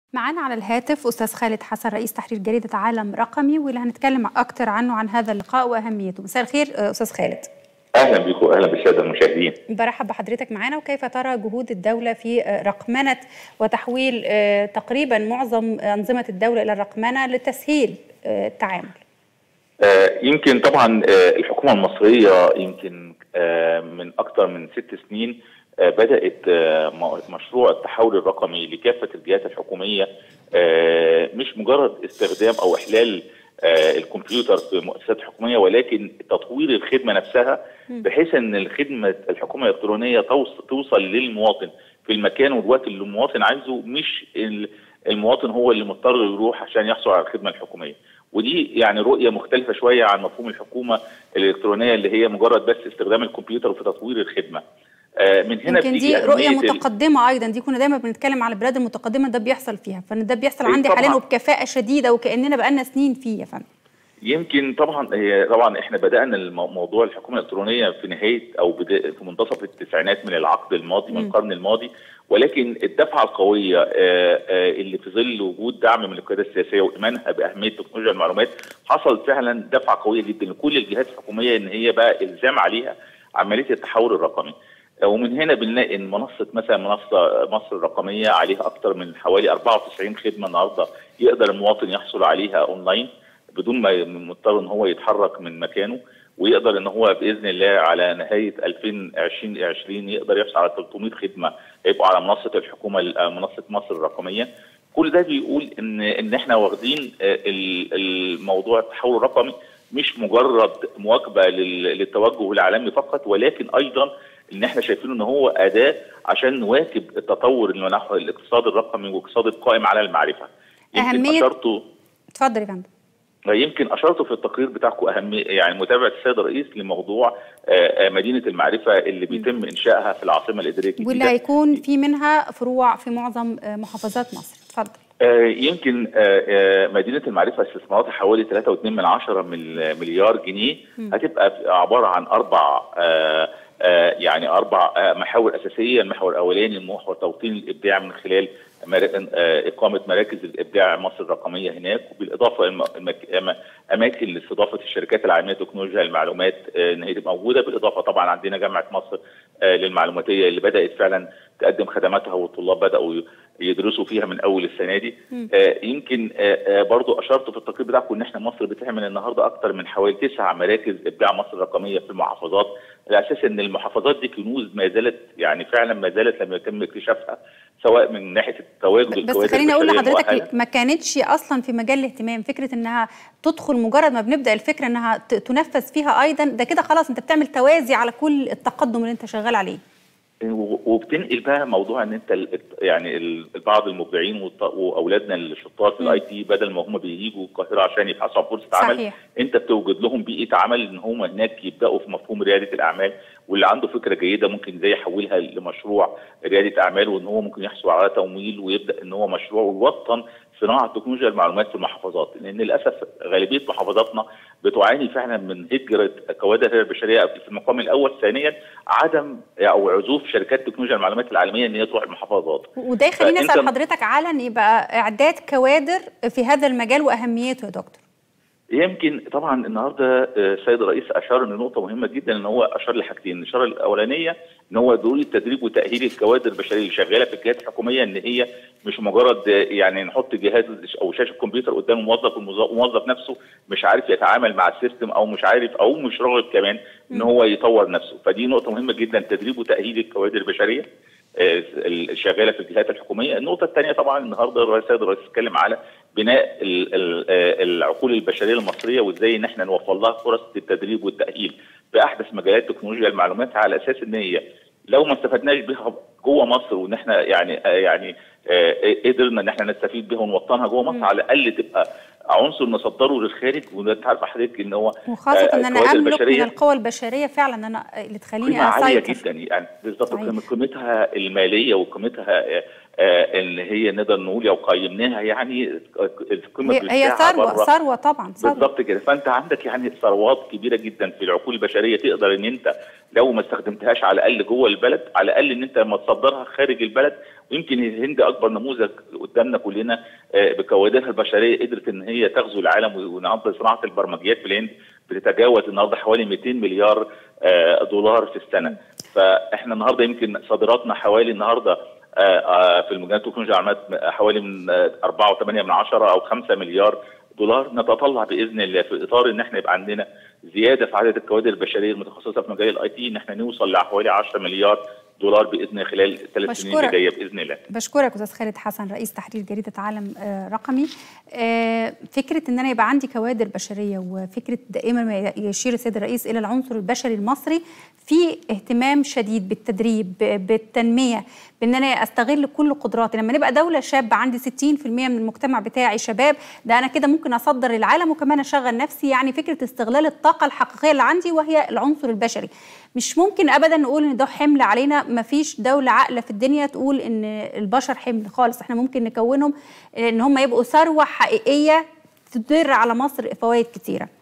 معانا على الهاتف استاذ خالد حسن رئيس تحرير جريده عالم رقمي واللي هنتكلم اكتر عنه عن هذا اللقاء واهميته مساء الخير استاذ خالد اهلا بكم واهلا بالساده المشاهدين برحب بحضرتك معانا وكيف ترى جهود الدوله في رقمنه وتحويل تقريبا معظم انظمه الدوله الى الرقمنه لتسهيل التعامل يمكن طبعا الحكومه المصريه يمكن من اكثر من ست سنين بدات مشروع التحول الرقمي لكافه الجهات الحكوميه مش مجرد استخدام او احلال الكمبيوتر في مؤسسات حكوميه ولكن تطوير الخدمه نفسها بحيث ان الخدمه الحكومه الالكترونيه توصل للمواطن في المكان والوقت اللي المواطن عايزه مش المواطن هو اللي مضطر يروح عشان يحصل على الخدمه الحكوميه ودي يعني رؤيه مختلفه شويه عن مفهوم الحكومه الالكترونيه اللي هي مجرد بس استخدام الكمبيوتر في تطوير الخدمه من هنا يمكن دي رؤيه متقدمه ايضا دي كنا دايما بنتكلم على البلاد المتقدمه ده بيحصل فيها فان ده بيحصل عندي حاليا وبكفاءه شديده وكاننا بقالنا سنين فيه يا فندم يمكن طبعا هي طبعا احنا بدانا الموضوع الحكومه الالكترونيه في نهايه او في منتصف التسعينات من العقد الماضي من القرن الماضي ولكن الدفعه القويه اللي في ظل وجود دعم من القياده السياسيه وايمانها باهميه تكنولوجيا المعلومات حصل فعلا دفعه قويه جدا لكل الجهات الحكوميه ان هي بقى الزام عليها عمليه التحول الرقمي. ومن هنا بنلاقي ان منصه مثلا منصه مصر الرقميه عليها اكثر من حوالي 94 خدمه النهارده يقدر المواطن يحصل عليها اونلاين بدون ما مضطر ان هو يتحرك من مكانه ويقدر ان هو باذن الله على نهايه 2020 يقدر يحصل على 300 خدمه هيبقوا على منصه الحكومه منصه مصر الرقميه كل ده بيقول ان ان احنا واخدين الموضوع التحول الرقمي مش مجرد مواكبه للتوجه العالمي فقط ولكن ايضا ان احنا شايفينه ان هو اداه عشان نواكب التطور اللي نحو الاقتصاد الرقمي والاقتصاد القائم على المعرفه. اهميه اتفضل يا فندم. يمكن اشرتوا في التقرير بتاعكم اهميه يعني متابعه السيد الرئيس لموضوع مدينه المعرفه اللي بيتم انشائها في العاصمه الاداريه الجديده واللي هيكون في منها فروع في معظم محافظات مصر اتفضل يمكن مدينه المعرفه استثماراتها حوالي 3.2 من عشرة مليار جنيه هتبقى عباره عن اربع يعني اربع محاور اساسيه المحور الاولاني محور توطين الابداع من خلال اقامه مراكز الابداع مصر الرقميه هناك وبالاضافه اماكن لاستضافه الشركات العالميه لتكنولوجيا المعلومات ان هي تبقى موجوده بالاضافه طبعا عندنا جامعه مصر للمعلوماتيه اللي بدات فعلا تقدم خدماتها والطلاب بداوا يدرسوا فيها من اول السنه دي آه يمكن آه آه برضو اشرت في التقرير بتاعكم ان احنا مصر بتعمل النهارده اكثر من حوالي تسع مراكز ابداع مصر الرقميه في المحافظات على اساس ان المحافظات دي كنوز ما زالت يعني فعلا ما زالت لم يتم اكتشافها سواء من ناحيه التواجد بس خليني اقول لحضرتك ما كانتش اصلا في مجال الاهتمام فكره انها تدخل مجرد ما بنبدا الفكره انها تنفذ فيها ايضا ده كده خلاص انت بتعمل توازي على كل التقدم اللي انت شغال عليه وبتنقل بقى موضوع ان انت يعني بعض المبدعين واولادنا الشطار في الاي تي بدل ما هم بييجوا القاهره عشان يبحثوا عن فرصه عمل صحيح. انت بتوجد لهم بيئه عمل ان هم هناك يبداوا في مفهوم رياده الاعمال واللي عنده فكره جيده ممكن ازاي يحولها لمشروع رياده اعمال وان هو ممكن يحصل على تمويل ويبدا ان هو مشروع ويوطن صناعه تكنولوجيا المعلومات في المحافظات لان للاسف غالبيه محافظاتنا بتعاني فعلا من هجره كوادر البشريه في المقام الاول ثانيا عدم او عزوف شركات تكنولوجيا المعلومات العالميه ان هي تروح المحافظات وده يخليني اسال حضرتك على يبقى اعداد كوادر في هذا المجال واهميته يا دكتور يمكن طبعا النهارده السيد الرئيس اشار لنقطه مهمه جدا ان هو اشار لحاجتين، الاشاره الاولانيه ان هو ضروري تدريب وتاهيل الكوادر البشريه اللي شغاله في الجهات الحكوميه ان هي مش مجرد يعني نحط جهاز او شاشه كمبيوتر قدام الموظف والموظف نفسه مش عارف يتعامل مع السيستم او مش عارف او مش راغب كمان ان هو يطور نفسه، فدي نقطه مهمه جدا تدريب وتاهيل الكوادر البشريه الشغاله في الجهات الحكوميه، النقطه الثانيه طبعا النهارده السيد الرئيس اتكلم على بناء العقول البشريه المصريه وازاي ان احنا نوفر لها فرص التدريب والتاهيل باحدث مجالات تكنولوجيا المعلومات على اساس ان هي لو ما استفدناش بها جوه مصر وان احنا يعني يعني قدرنا ان احنا نستفيد بها ونوطنها جوه مصر على الاقل تبقى عنصر نصدره للخارج وده انت عارف حضرتك ان هو وخاصه ان انا املك من القوى البشريه فعلا انا اللي تخليني اسيطر عاليه جدا يعني بالظبط قيمتها الماليه وقيمتها آه ان هي نقدر نقول لو قيمناها يعني القيمه هي, هي ثروه ثروه طبعا بالظبط كده فانت عندك يعني ثروات كبيره جدا في العقول البشريه تقدر ان انت لو ما استخدمتهاش على الاقل جوه البلد على الاقل ان انت لما تصدرها خارج البلد ويمكن الهند اكبر نموذج قدامنا كلنا بكوادرها البشريه قدرت ان هي تغزو العالم ونعض صناعه البرمجيات في الهند بتتجاوز النهارده حوالي 200 مليار دولار في السنه فاحنا النهارده يمكن صادراتنا حوالي النهارده في المجالات التكنولوجيا والمعلومات حوالي من 4.8 من 10 او 5 مليار دولار نتطلع باذن الله في اطار ان احنا يبقى عندنا زياده في عدد الكوادر البشريه المتخصصه في مجال الاي تي ان احنا نوصل لحوالي 10 مليار دولار باذن خلال الثلاث سنين اللي جايه باذن الله. بشكرك استاذ خالد حسن رئيس تحرير جريده عالم رقمي. فكره ان انا يبقى عندي كوادر بشريه وفكره دائما ما يشير السيد الرئيس الى العنصر البشري المصري في اهتمام شديد بالتدريب بالتنميه بان انا استغل كل قدراتي لما نبقى دوله شابه عندي 60% من المجتمع بتاعي شباب ده انا كده ممكن اصدر للعالم وكمان اشغل نفسي يعني فكره استغلال الطاقه الحقيقيه اللي عندي وهي العنصر البشري مش ممكن ابدا نقول ان ده حمل علينا ما فيش دوله عاقله في الدنيا تقول ان البشر حمل خالص احنا ممكن نكونهم ان هم يبقوا ثروه حقيقيه تدر على مصر فوائد كتيره